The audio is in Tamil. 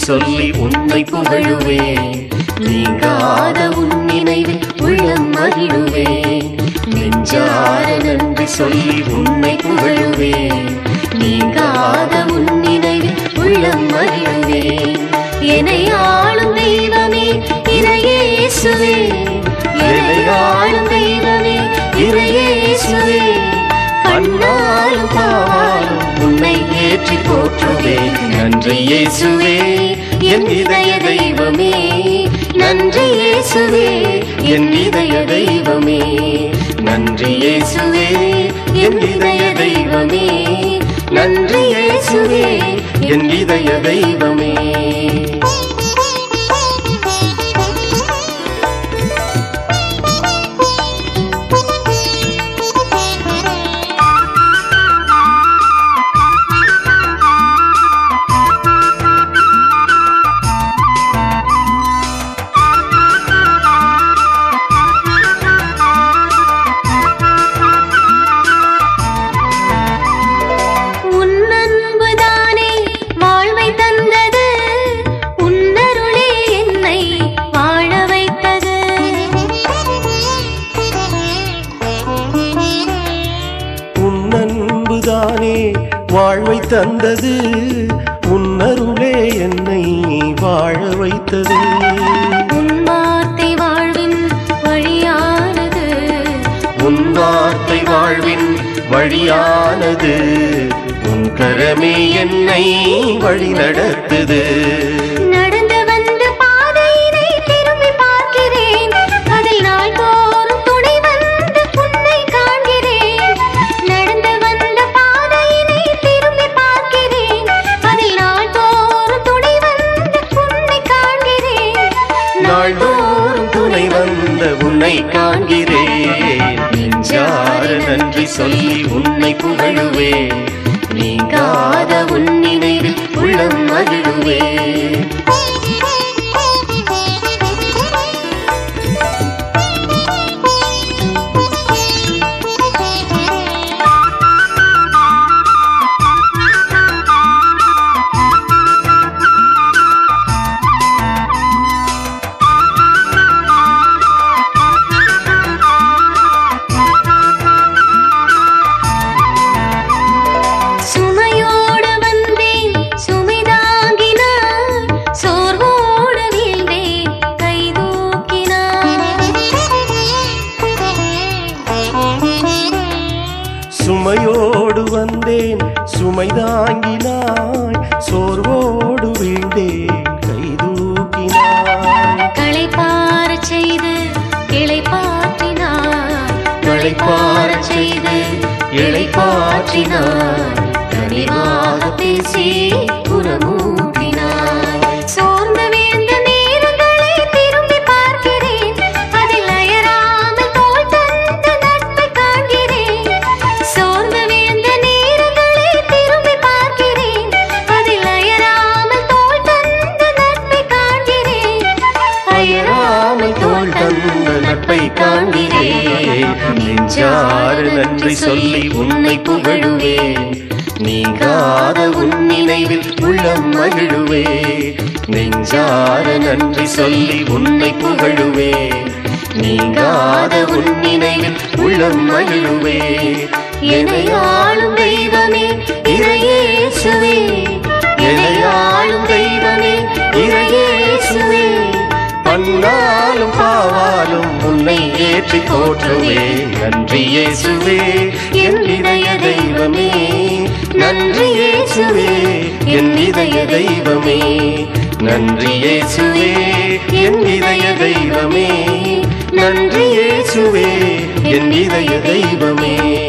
சொல்லி உன்னை புகழுவேன் நீங்காத உன் நினைவில் உள்ளம் மகிழுவேன் நெஞ்சார நன்றி சொல்லி உன்னை புகழுவேன் நீங்காத உன் நினைவில் உள்ளம் மகிழுவேன் என்னை ஆளும் தெய்வமே இறையேசுவே என்னை ஆளும் தெய்வமே இறையேசுவே கண்ணாலும் பாலும் உன்னை ஏற்றி போற்றுவேன் நன்றி இயேசுவே என் இதய தெய்வமே நன்றி இயேசுவே என் இதய தெய்வமே நன்றி இயேசுவே என் இதய தெய்வமே நன்றி இயேசுவே என் இதய தெய்வமே உன் அன்புதானே வாழ்வை தந்தது உன்னருளே என்னை வாழ வைத்தது உன் அன்புதானே வாழ்வை தந்தது உன்னருளே என்னை வாழ வைத்தது உன் வார்த்தை வாழ்வின் வழியானது உன் வார்த்தை வாழ்வின் வழியானது உன் கரமே என்னை வழி நடத்துது நடந்து வந்த பாதையினை திரும்பி பார்க்கிறேன் அதில் நாள்தோறும் துணை வந்து உன்னை காண்கிறேன் நடந்து வந்த பாதையினை திரும்பி பார்க்கிறேன் அதில் நாள்தோறும் துணை வந்து உன்னை காண்கிறேன் நாள்தோறும் துணை வந்த உன்னை காண்கிறேன் நெஞ்சார நன்றி சொல்லி உன்னை புகழுவேன் நீங்காத உன் நினைவில் உள்ளம் மகிழுவேன் சுமையோடு வந்தேன் சுமை தாங்கினார் சோர்வோடு வீழ்ந்தேன் கை சுமையோடு வந்தேன் சுமை தாங்கினாய் சோர்வோடு வீழ்ந்தேன் கை தூக்கினாய் களைப்பார செய்து இளைப்பாற்றினார் களைப்பார செய்து இளைப்பாற்றினாய் கனிவாக பேசி புறமூட்டினாய் சோர்ந்து வீழ்ந்த நேரங்களை திரும்பி பார்க்கிறேன் அதில் அயராமல் தோள் தந்த நட்பை காண்கிறேன் சோர்ந்து வீழ்ந்த நேரங்களை திரும்பி பார்க்கிறேன் அதில் அயராமல் தோள் தந்த நட்பை காண்கிறேன் அயராமல் தோள் தந்த நட்பை காண்கிறேன் நெஞ்சார நன்றி சொல்லி உன்னை புகழுவேன் நீங்காத உன் நினைவில் உள்ளம் மகிழுவே நெஞ்சார நன்றி சொல்லி உன்னை புகழுவேன் நீங்காத உன் நினைவில் உள்ளம் மகிழுவே என்னை ஆளும் தெய்வமே இறையேசுவே என்னை ஆளும் தெய்வமே இறையேசுவே பன்னாலும் பாவாலும் உன்னை ஏற்றி போற்றுவேன் நன்றி இயேசுவே என் இதய தெய்வமே நன்றி இயேசுவே என் இதய தெய்வமே நன்றி இயேசுவே என் இதய தெய்வமே நன்றி இயேசுவே என் இதய தெய்வமே